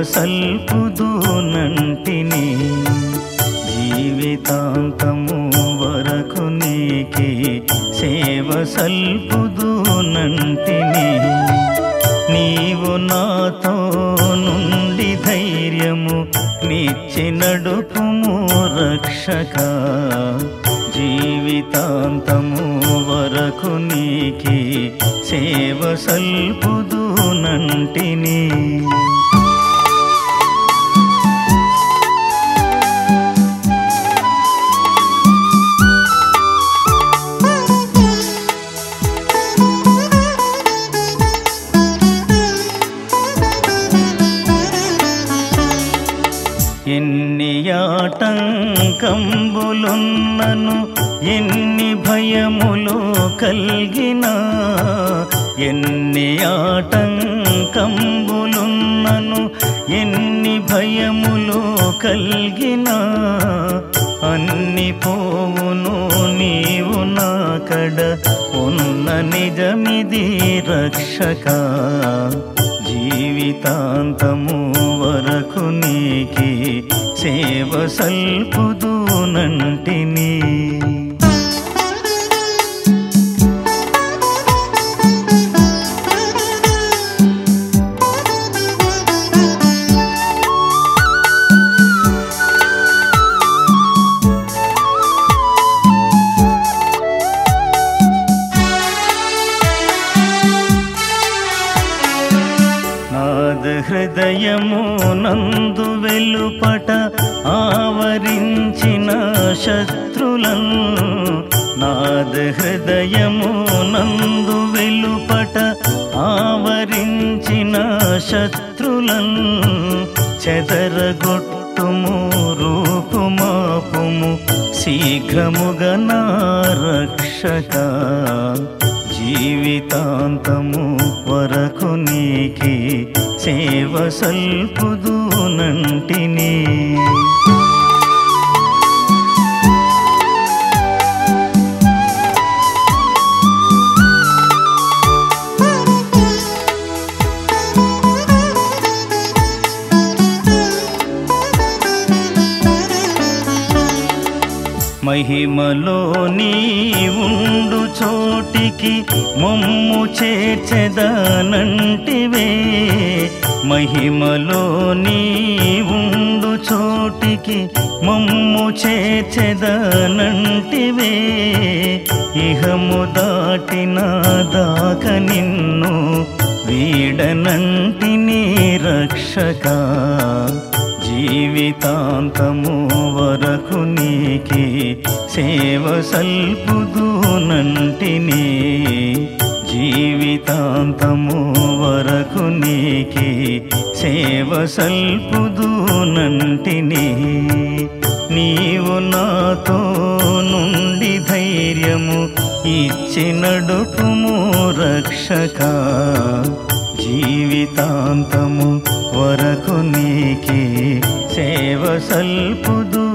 సల్పుదునంటిని జీవితాంతము వరకు నీకి సేవ సల్పుదునంటిని నీవు నాతో నుండి ధైర్యము నిచ్చి నడుపుము రక్షక జీవితాంతము వరకు నీకి సేవ సల్పుదునంటిని ఎన్ని ఆటంకంబులున్నను ఎన్ని భయములు కల్గినా ఎన్ని ఆటంకంబులున్నను ఎన్ని భయములు కల్గినా అన్ని పోవును నీవు నాకడ ఉన్న నిజమిది రక్షక జీవితాంతము వరకు నీకి సేవ సల్పుదునంటిని నాద హృదయము నందు వెలుపట ఆవరించిన శత్రులను నాద హృదయము నందు వెలుపట ఆవరించిన శత్రులను చెదరగొట్టుము రూపుమాపుము శీఘ్రముగా నా రక్షక జీవితాంతము వరకు నీకి సేవ సల్పుదునంటిని మహిమలో నీ ఉండు చోటికి మమ్ము చేర్చెదనంటివే మహిమలో నీ ఉండు చోటికి మమ్ము చేర్చెదనంటివే ఇహము దాటిన దాక నిన్ను వీడనంటిని రక్షక జీవితాంతము వరకు నీకి సేవ సల్పుదునంటిని జీవితాంతము వరకు నీకి సేవ సల్పుదునంటిని నీవు నాతో నుండి ధైర్యము ఇచ్చి నడుపుము రక్షక జీవితాంతము వరకు నీకి సేవ సల్పుదు